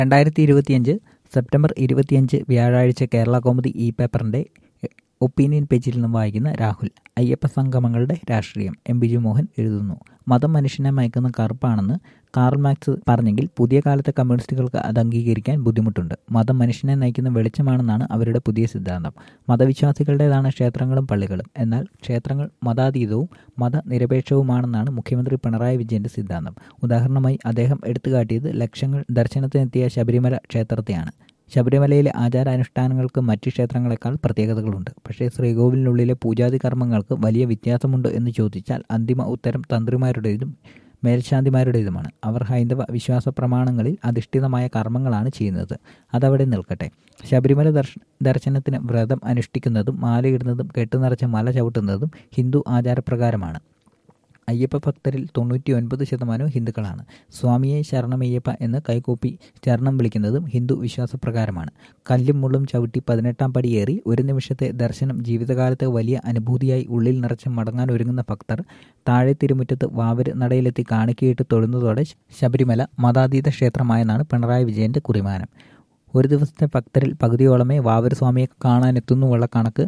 രണ്ടായിരത്തി ഇരുപത്തിയഞ്ച് സെപ്റ്റംബർ ഇരുപത്തിയഞ്ച് വ്യാഴാഴ്ച കേരള കൗമുദി ഇ പേപ്പറിന്റെ ഒപ്പീനിയൻ പേജിൽ നിന്നും വായിക്കുന്ന രാഹുൽ അയ്യപ്പ സംഗമങ്ങളുടെ രാഷ്ട്രീയം എം ബിജു മോഹൻ എഴുതുന്നു മതം മനുഷ്യനെ മയക്കുന്ന കറുപ്പാണെന്ന് കാർൽ മാക്സ് പറഞ്ഞെങ്കിൽ പുതിയ കാലത്തെ കമ്മ്യൂണിസ്റ്റുകൾക്ക് അത് അംഗീകരിക്കാൻ ബുദ്ധിമുട്ടുണ്ട് മതം മനുഷ്യനെ നയിക്കുന്ന വെളിച്ചമാണെന്നാണ് അവരുടെ പുതിയ സിദ്ധാന്തം മതവിശ്വാസികളുടേതാണ് ക്ഷേത്രങ്ങളും പള്ളികളും എന്നാൽ ക്ഷേത്രങ്ങൾ മതാതീതവും മതനിരപേക്ഷവുമാണെന്നാണ് മുഖ്യമന്ത്രി പിണറായി വിജയന്റെ സിദ്ധാന്തം ഉദാഹരണമായി അദ്ദേഹം എടുത്തുകാട്ടിയത് ലക്ഷങ്ങൾ ദർശനത്തിനെത്തിയ ശബരിമല ക്ഷേത്രത്തെയാണ് ശബരിമലയിലെ ആചാരാനുഷ്ഠാനങ്ങൾക്ക് മറ്റ് ക്ഷേത്രങ്ങളെക്കാൾ പ്രത്യേകതകളുണ്ട് പക്ഷേ ശ്രീകോവിലിനുള്ളിലെ പൂജാതി കർമ്മങ്ങൾക്ക് വലിയ വ്യത്യാസമുണ്ടോ എന്ന് ചോദിച്ചാൽ അന്തിമ ഉത്തരം തന്ത്രിമാരുടേതും മേൽശാന്തിമാരുടേതുമാണ് അവർ ഹൈന്ദവ വിശ്വാസ പ്രമാണങ്ങളിൽ അധിഷ്ഠിതമായ കർമ്മങ്ങളാണ് ചെയ്യുന്നത് അതവിടെ നിൽക്കട്ടെ ശബരിമല ദർശ ദർശനത്തിന് വ്രതം അനുഷ്ഠിക്കുന്നതും മാലയിടുന്നതും കെട്ടുനിറച്ച മല ചവിട്ടുന്നതും ഹിന്ദു ആചാരപ്രകാരമാണ് അയ്യപ്പ ഭക്തരിൽ തൊണ്ണൂറ്റി ഒൻപത് ശതമാനവും ഹിന്ദുക്കളാണ് സ്വാമിയെ ശരണമയ്യപ്പ എന്ന് കൈകൂപ്പി ശരണം വിളിക്കുന്നതും ഹിന്ദു വിശ്വാസപ്രകാരമാണ് കല്ലും മുള്ളും ചവിട്ടി പതിനെട്ടാം പടിയേറി ഒരു നിമിഷത്തെ ദർശനം ജീവിതകാലത്ത് വലിയ അനുഭൂതിയായി ഉള്ളിൽ നിറച്ച് മടങ്ങാൻ ഒരുങ്ങുന്ന ഭക്തർ താഴെ തിരുമുറ്റത്ത് വാവര് നടയിലെത്തി കാണിക്കയിട്ട് തൊഴുന്നതോടെ ശബരിമല മതാതീത ക്ഷേത്രമായെന്നാണ് പിണറായി വിജയന്റെ കുറിമാനം ഒരു ദിവസത്തെ ഭക്തരിൽ പകുതിയോളമേ വാവര് സ്വാമിയെ കാണാനെത്തുന്നുമുള്ള കണക്ക്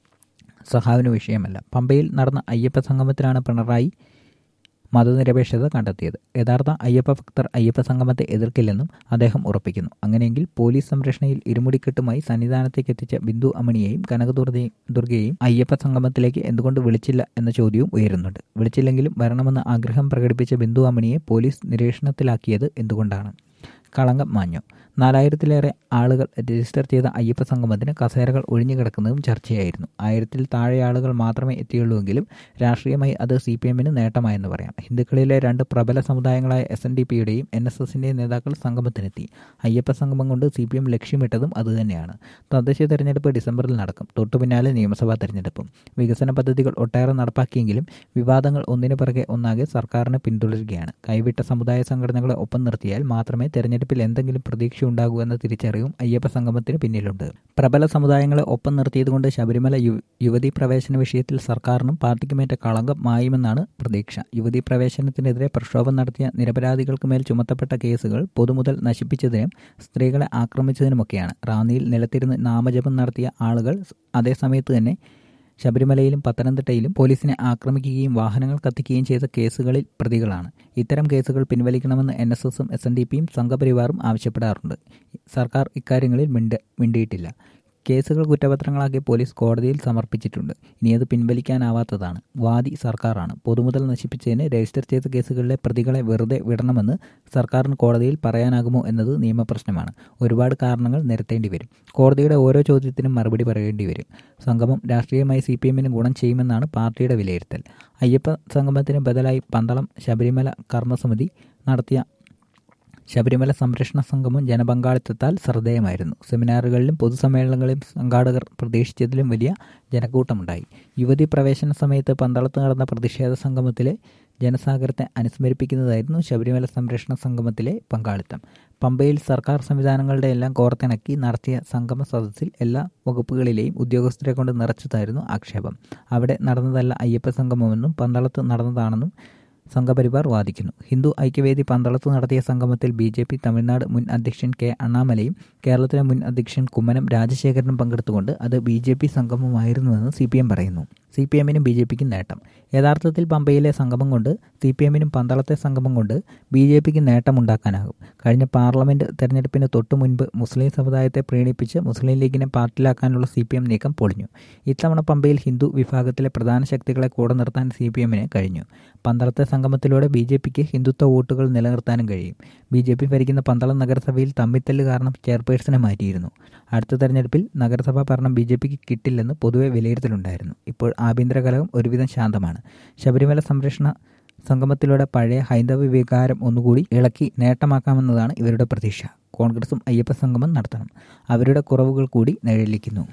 സഹാവിന് വിഷയമല്ല പമ്പയിൽ നടന്ന അയ്യപ്പ സംഗമത്തിലാണ് പിണറായി മതനിരപേക്ഷത കണ്ടെത്തിയത് യഥാർത്ഥ അയ്യപ്പ ഭക്തർ അയ്യപ്പ സംഗമത്തെ എതിർക്കില്ലെന്നും അദ്ദേഹം ഉറപ്പിക്കുന്നു അങ്ങനെയെങ്കിൽ പോലീസ് സംരക്ഷണയിൽ ഇരുമുടിക്കെട്ടുമായി സന്നിധാനത്തേക്ക് എത്തിച്ച ബിന്ദു അമണിയെയും കനകദുർഗയും ദുർഗയെയും അയ്യപ്പ സംഗമത്തിലേക്ക് എന്തുകൊണ്ട് വിളിച്ചില്ല എന്ന ചോദ്യവും ഉയരുന്നുണ്ട് വിളിച്ചില്ലെങ്കിലും വരണമെന്ന് ആഗ്രഹം പ്രകടിപ്പിച്ച ബിന്ദു അമണിയെ പോലീസ് നിരീക്ഷണത്തിലാക്കിയത് എന്തുകൊണ്ടാണ് കളങ്കം മാഞ്ഞു നാലായിരത്തിലേറെ ആളുകൾ രജിസ്റ്റർ ചെയ്ത അയ്യപ്പ സംഗമത്തിന് കസേരകൾ ഒഴിഞ്ഞു കിടക്കുന്നതും ചർച്ചയായിരുന്നു ആയിരത്തിൽ താഴെ ആളുകൾ മാത്രമേ എത്തിയുള്ളൂവെങ്കിലും രാഷ്ട്രീയമായി അത് സി പി എമ്മിന് നേട്ടമായെന്ന് പറയാം ഹിന്ദുക്കളിലെ രണ്ട് പ്രബല സമുദായങ്ങളായ എസ് എൻ ഡി പിയുടെയും എൻ എസ് എസിൻ്റെയും നേതാക്കൾ സംഗമത്തിനെത്തി അയ്യപ്പ സംഗമം കൊണ്ട് സി പി എം ലക്ഷ്യമിട്ടതും അതുതന്നെയാണ് തദ്ദേശ തെരഞ്ഞെടുപ്പ് ഡിസംബറിൽ നടക്കും തൊട്ടു പിന്നാലെ നിയമസഭാ തെരഞ്ഞെടുപ്പും വികസന പദ്ധതികൾ ഒട്ടേറെ നടപ്പാക്കിയെങ്കിലും വിവാദങ്ങൾ ഒന്നിനു പിറകെ ഒന്നാകെ സർക്കാരിനെ പിന്തുടരുകയാണ് കൈവിട്ട സമുദായ സംഘടനകളെ ഒപ്പം നിർത്തിയാൽ മാത്രമേ തെരഞ്ഞെടുപ്പിൽ എന്തെങ്കിലും പ്രതീക്ഷ ഉണ്ടാകൂ എന്ന തിരിച്ചറിവും അയ്യപ്പ സംഗമത്തിന് പിന്നിലുണ്ട് പ്രബല സമുദായങ്ങളെ ഒപ്പം നിർത്തിയതുകൊണ്ട് ശബരിമല യുവതീ പ്രവേശന വിഷയത്തിൽ സർക്കാരിനും പാർട്ടിക്കുമേറ്റ കളങ്കം മായുമെന്നാണ് പ്രതീക്ഷ യുവതീ പ്രവേശനത്തിനെതിരെ പ്രക്ഷോഭം നടത്തിയ നിരപരാധികൾക്ക് മേൽ ചുമത്തപ്പെട്ട കേസുകൾ പൊതുമുതൽ നശിപ്പിച്ചതിനും സ്ത്രീകളെ ആക്രമിച്ചതിനുമൊക്കെയാണ് റാന്നിയിൽ നിലത്തിരുന്ന് നാമജപം നടത്തിയ ആളുകൾ അതേസമയത്ത് തന്നെ ശബരിമലയിലും പത്തനംതിട്ടയിലും പോലീസിനെ ആക്രമിക്കുകയും വാഹനങ്ങൾ കത്തിക്കുകയും ചെയ്ത കേസുകളിൽ പ്രതികളാണ് ഇത്തരം കേസുകൾ പിൻവലിക്കണമെന്ന് എൻ എസ് എസും എസ് എൻ ഡി പിയും സംഘപരിവാറും ആവശ്യപ്പെടാറുണ്ട് സർക്കാർ ഇക്കാര്യങ്ങളിൽ മിണ്ട മിണ്ടിയിട്ടില്ല കേസുകൾ കുറ്റപത്രങ്ങളാക്കി പോലീസ് കോടതിയിൽ സമർപ്പിച്ചിട്ടുണ്ട് ഇനി അത് പിൻവലിക്കാനാവാത്തതാണ് വാദി സർക്കാരാണ് പൊതുമുതൽ നശിപ്പിച്ചതിന് രജിസ്റ്റർ ചെയ്ത കേസുകളിലെ പ്രതികളെ വെറുതെ വിടണമെന്ന് സർക്കാരിന് കോടതിയിൽ പറയാനാകുമോ എന്നത് നിയമപ്രശ്നമാണ് ഒരുപാട് കാരണങ്ങൾ നിരത്തേണ്ടി വരും കോടതിയുടെ ഓരോ ചോദ്യത്തിനും മറുപടി പറയേണ്ടി വരും സംഗമം രാഷ്ട്രീയമായി സി പി എമ്മിന് ഗുണം ചെയ്യുമെന്നാണ് പാർട്ടിയുടെ വിലയിരുത്തൽ അയ്യപ്പ സംഗമത്തിന് ബദലായി പന്തളം ശബരിമല കർമ്മസമിതി നടത്തിയ ശബരിമല സംരക്ഷണ സംഗമം ജനപങ്കാളിത്തത്താൽ ശ്രദ്ധേയമായിരുന്നു സെമിനാറുകളിലും പൊതുസമ്മേളനങ്ങളിലും സംഘാടകർ പ്രതീക്ഷിച്ചതിലും വലിയ ജനക്കൂട്ടമുണ്ടായി യുവതി പ്രവേശന സമയത്ത് പന്തളത്ത് നടന്ന പ്രതിഷേധ സംഗമത്തിലെ ജനസാഗരത്തെ അനുസ്മരിപ്പിക്കുന്നതായിരുന്നു ശബരിമല സംരക്ഷണ സംഗമത്തിലെ പങ്കാളിത്തം പമ്പയിൽ സർക്കാർ സംവിധാനങ്ങളുടെ എല്ലാം കോർത്തിണക്കി നടത്തിയ സംഗമ സദസ്സിൽ എല്ലാ വകുപ്പുകളിലെയും ഉദ്യോഗസ്ഥരെ കൊണ്ട് നിറച്ചതായിരുന്നു ആക്ഷേപം അവിടെ നടന്നതല്ല അയ്യപ്പ സംഗമമെന്നും പന്തളത്ത് നടന്നതാണെന്നും സംഘപരിവാർ വാദിക്കുന്നു ഹിന്ദു ഐക്യവേദി പന്തളത്ത് നടത്തിയ സംഗമത്തിൽ ബി ജെ പി തമിഴ്നാട് മുൻ അധ്യക്ഷൻ കെ അണ്ണാമലയും കേരളത്തിലെ മുൻ അധ്യക്ഷൻ കുമ്മനം രാജശേഖരനും പങ്കെടുത്തുകൊണ്ട് അത് ബി ജെ പി സംഗമമായിരുന്നുവെന്ന് സി പി എം പറയുന്നു സി പി എമ്മിനും ബി ജെ പിക്കും നേട്ടം യഥാർത്ഥത്തിൽ പമ്പയിലെ സംഗമം കൊണ്ട് സി പി എമ്മിനും പന്തളത്തെ സംഗമം കൊണ്ട് ബി ജെ പിക്ക് നേട്ടമുണ്ടാക്കാനാകും കഴിഞ്ഞ പാർലമെന്റ് തെരഞ്ഞെടുപ്പിന് തൊട്ടു മുൻപ് മുസ്ലിം സമുദായത്തെ പ്രീണിപ്പിച്ച് മുസ്ലിം ലീഗിനെ പാർട്ടിലാക്കാനുള്ള സി പി എം നീക്കം പൊളിഞ്ഞു ഇത്തവണ പമ്പയിൽ ഹിന്ദു വിഭാഗത്തിലെ പ്രധാന ശക്തികളെ കൂടെ നിർത്താൻ സി പി എമ്മിന് കഴിഞ്ഞു പന്തളത്തെ സംഗമത്തിലൂടെ ബി ജെ പിക്ക് ഹിന്ദുത്വ വോട്ടുകൾ നിലനിർത്താനും കഴിയും ബി ജെ പി ഭരിക്കുന്ന പന്തളം നഗരസഭയിൽ തമ്മിത്തല്ല് കാരണം ചെയർപേഴ്സണെ മാറ്റിയിരുന്നു അടുത്ത തെരഞ്ഞെടുപ്പിൽ നഗരസഭാ ഭരണം ബി ജെ പിക്ക് കിട്ടില്ലെന്ന് പൊതുവെ വിലയിരുത്തലുണ്ടായിരുന്നു ഇപ്പോൾ ആഭ്യന്തര കലഹം ഒരുവിധം ശാന്തമാണ് ശബരിമല സംരക്ഷണ സംഗമത്തിലൂടെ പഴയ ഹൈന്ദവ വികാരം ഒന്നുകൂടി ഇളക്കി നേട്ടമാക്കാമെന്നതാണ് ഇവരുടെ പ്രതീക്ഷ കോൺഗ്രസും അയ്യപ്പ സംഗമം നടത്തണം അവരുടെ കുറവുകൾ കൂടി നിഴലിക്കുന്നു